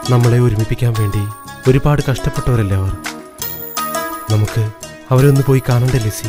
നമ്മളെ ഒരുമിപ്പിക്കാൻ വേണ്ടി ഒരുപാട് കഷ്ടപ്പെട്ടവരല്ലേ അവർ നമുക്ക് അവരെ ഒന്ന് പോയി കാണണ്ടേ ലിസി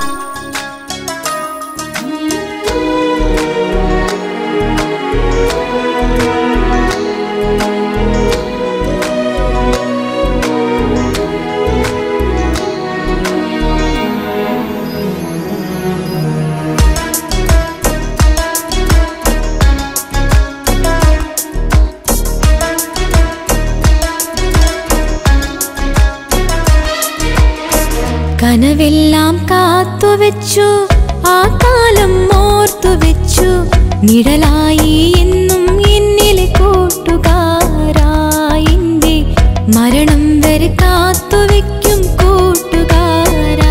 കനവെല്ലാം കാത്തുവെച്ചു ആ കാലം ഓർത്തു വെച്ചു നിഴലായി എന്നും എന്നിലെ കൂട്ടുകാരായിന്റെ മരണം വരെ കാത്തുവെക്കും കൂട്ടുകാരാ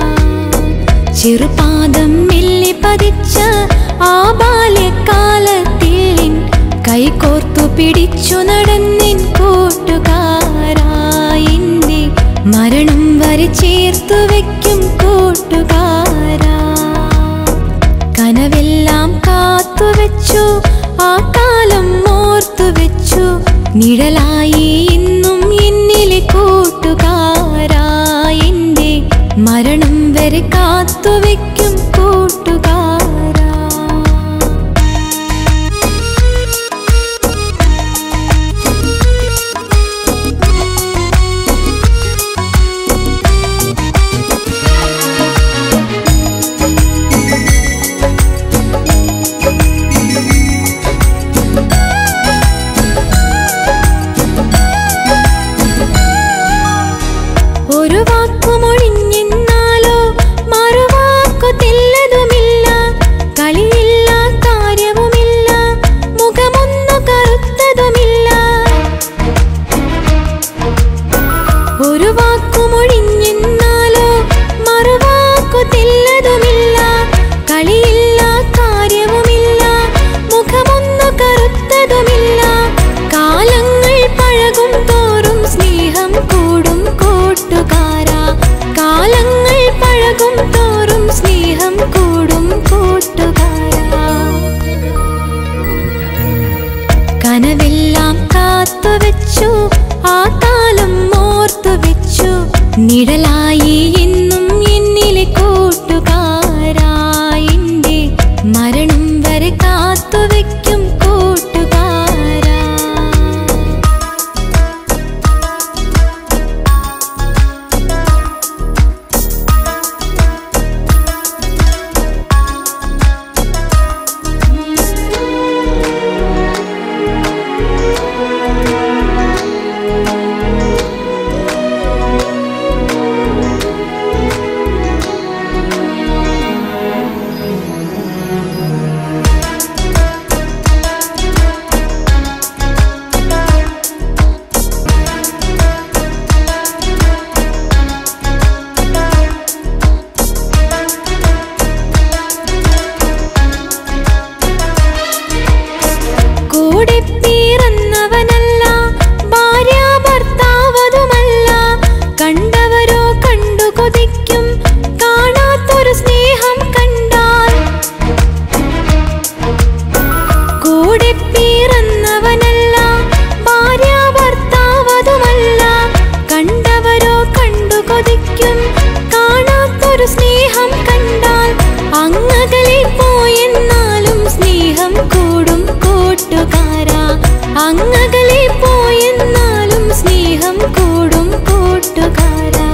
ചെറുപാദം മെല്ലി പതിച്ച ആ ബാല്യകാലത്തിൽ കൈകോർത്തു പിടിച്ചു നടന്നിൻ കൂട്ടുകാരായിന്റെ മരണം വരെ ചേർത്തു വെക്കും കൂട്ടുകാരാ കനവെല്ലാം കാത്തുവെച്ചു ആ കാലം ഓർത്തു വെച്ചു നിഴലായി ഇന്നും എന്നിലെ കൂട്ടുകാരാ എന്റെ മരണം വരെ കാത്തുവെക്കും കൂട്ടുകാരാ ഒരു വാക്കുമൊഴിഞ്ഞെന്നാലോ മറുവാക്കു തെല്ലതുമില്ല കളിയില്ല കാര്യവുമില്ല മുഖമൊന്നു കറുത്തതുമില്ല ഒരു വാക്കുമൊഴിഞ്ഞെന്നാലോ മറുവാക്കു തെല്ലതുമില്ല കളിയില്ല കാര്യവുമില്ല മുഖമൊന്നു കറുത്തതുമില്ല കാലങ്ങൾ പഴകും തോറും സ്നേഹം കൂടും കൂട്ടുകാരാ കാലങ്ങൾ പഴകും തോറും സ്നേഹം കൂടും കൂട്ടുകാരാ കനവെല്ലാം കാത്തുവെച്ചു ആ കാലം ഓർത്തു വെച്ചു നിഴലായി എന്നും എന്നിലെ കൂട്ടുകാരായിന്റെ മരണം വരെ കാത്തുവെക്കും കൂട്ടുകാരാ കൂടെ പിറന്നവനല്ല ഭാര്യ ഭർത്താവതുമല്ല കണ്ടവരോ കണ്ടു കൊതിക്കും കാണാത്തൊരു സ്നേഹം കണ്ടാൽ കൂടെ പിറന്നവനല്ല ഭാര്യ ഭർത്താവതുമല്ല കണ്ടവരോ കണ്ടു കൊതിക്കും കാണാത്തൊരു സ്നേഹം കണ്ടാൽ അങ്ങകലെ പോയെന്നാലും സ്നേഹം കൂടും കൂട്ടുകാരാ അങ്ങകലെ പോയെന്നാലും സ്നേഹം കൂടും കൂട്ടുകാരാ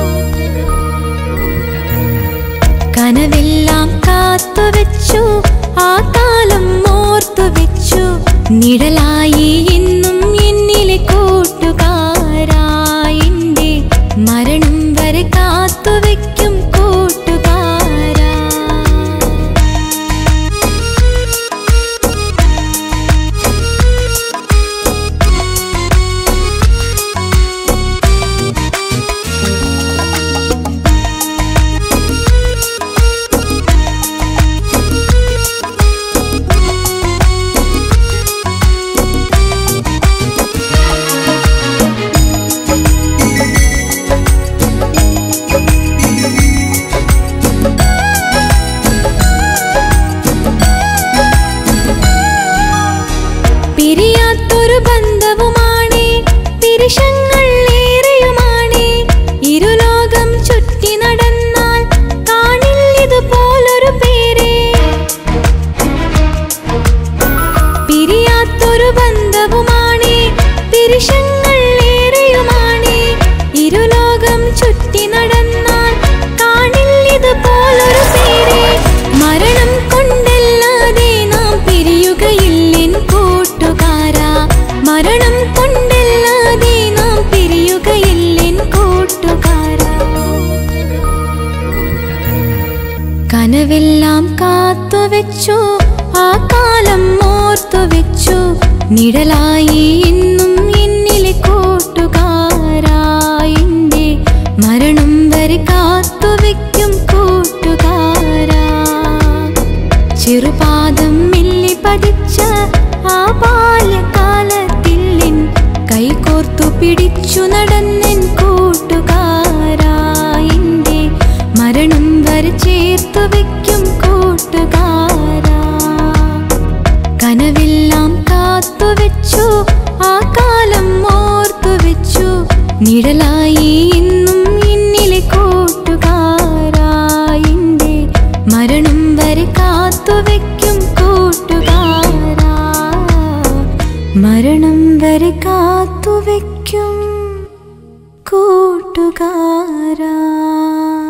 കനവെല്ലാം കാത്തുവെച്ചു ആ കാലം ഓർത്തു വെച്ചു നിഴലായി എന്നും എന്നിലെ കൂട്ടുകാരായിന്റെ മരണം വരെ കാത്തുവെക്കും കൂട്ടുകാരാ കനവെല്ലാം കാത്തുവെച്ചു ആ കാലം ഓർത്തു വെച്ചു നിഴലായി ഇന്നും എന്നിലെ കൂട്ടുകാരായിന്റെ മരണം വരെ കാത്തുവെക്കും കൂട്ടുകാരാ ചെറുപാദം മില്ലി പതിച്ച ആ ബാല്യകാലത്തിൽ എൻ കൈകോർത്തു പിടിച്ചു നടന്നെൻ കൂട്ടുകാരായിന്റെ മരണം വരെ ചേർത്തു വെക്കും കൂട്ടുകാരാ കനവെല്ലാം കാത്തുവെച്ചു ആ കാലം ഓർത്തു വെച്ചു നിഴലായി ഇന്നും എന്നിലെ കൂട്ടുകാരായിന്റെ മരണം വരെ കാത്തുവെക്കും കൂട്ടുകാരാ മരണം വരെ കാത്തുവെക്കും കൂട്ടുകാരാ